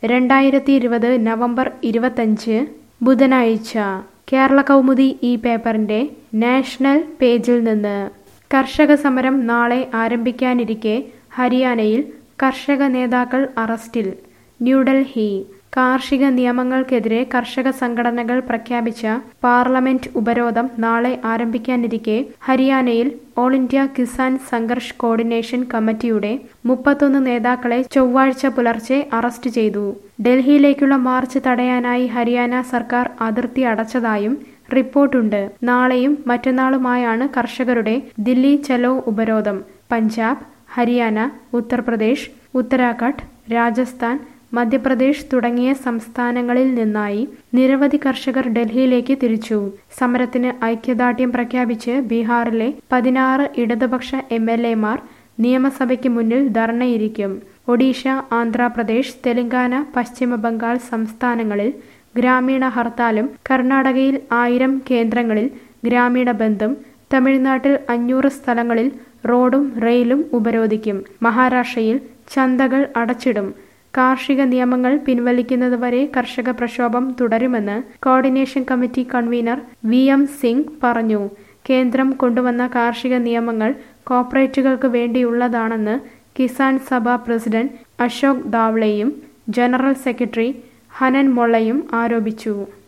രണ്ടായിരത്തി ഇരുപത് നവംബർ ഇരുപത്തഞ്ച് ബുധനാഴ്ച കേരള കൗമുദി ഈ പേപ്പറിന്റെ നാഷണൽ പേജിൽ നിന്ന് കർഷക സമരം നാളെ ആരംഭിക്കാനിരിക്കെ ഹരിയാനയിൽ കർഷക നേതാക്കൾ അറസ്റ്റിൽ ന്യൂഡൽഹി കാർഷിക നിയമങ്ങൾക്കെതിരെ കർഷക സംഘടനകൾ പ്രഖ്യാപിച്ച പാർലമെന്റ് ഉപരോധം നാളെ ആരംഭിക്കാനിരിക്കെ ഹരിയാനയിൽ all India Kisan Sangharsh coordination കമ്മിറ്റിയുടെ മുപ്പത്തൊന്ന് നേതാക്കളെ ചൊവ്വാഴ്ച പുലർച്ചെ അറസ്റ്റ് ചെയ്തു ഡൽഹിയിലേക്കുള്ള മാർച്ച് തടയാനായി ഹരിയാന സർക്കാർ അതിർത്തി അടച്ചതായും റിപ്പോർട്ടുണ്ട് നാളെയും മറ്റന്നാളുമായാണ് കർഷകരുടെ ദില്ലി ചലോ ഉപരോധം പഞ്ചാബ് ഹരിയാന ഉത്തർപ്രദേശ് ഉത്തരാഖണ്ഡ് രാജസ്ഥാൻ മധ്യപ്രദേശ് തുടങ്ങിയ സംസ്ഥാനങ്ങളിൽ നിന്നായി നിരവധി കർഷകർ ഡൽഹിയിലേക്ക് തിരിച്ചു സമരത്തിന് ഐക്യദാർഢ്യം പ്രഖ്യാപിച്ച് ബീഹാറിലെ പതിനാറ് ഇടതുപക്ഷ എം എൽ എമാർ നിയമസഭയ്ക്ക് മുന്നിൽ ധർണയിരിക്കും ഒഡീഷ ആന്ധ്രാപ്രദേശ് തെലങ്കാന പശ്ചിമ ബംഗാൾ സംസ്ഥാനങ്ങളിൽ ഗ്രാമീണ ഹർത്താലും കർണാടകയിൽ ആയിരം കേന്ദ്രങ്ങളിൽ ഗ്രാമീണ ബന്ധും തമിഴ്നാട്ടിൽ അഞ്ഞൂറ് സ്ഥലങ്ങളിൽ റോഡും റെയിലും ഉപരോധിക്കും മഹാരാഷ്ട്രയിൽ ചന്തകൾ അടച്ചിടും കാർഷിക നിയമങ്ങൾ പിൻവലിക്കുന്നതുവരെ കർഷക പ്രക്ഷോഭം തുടരുമെന്ന് coordination committee convener V M Singh പറഞ്ഞു കേന്ദ്രം കൊണ്ടുവന്ന കാർഷിക നിയമങ്ങൾ കോർപ്പറേറ്റുകൾക്ക് വേണ്ടിയുള്ളതാണെന്ന് കിസാൻ സഭ പ്രസിഡന്റ് അശോക് ദാവ്ളെയും ജനറൽ സെക്രട്ടറി ഹനൻ മൊള്ളയും ആരോപിച്ചു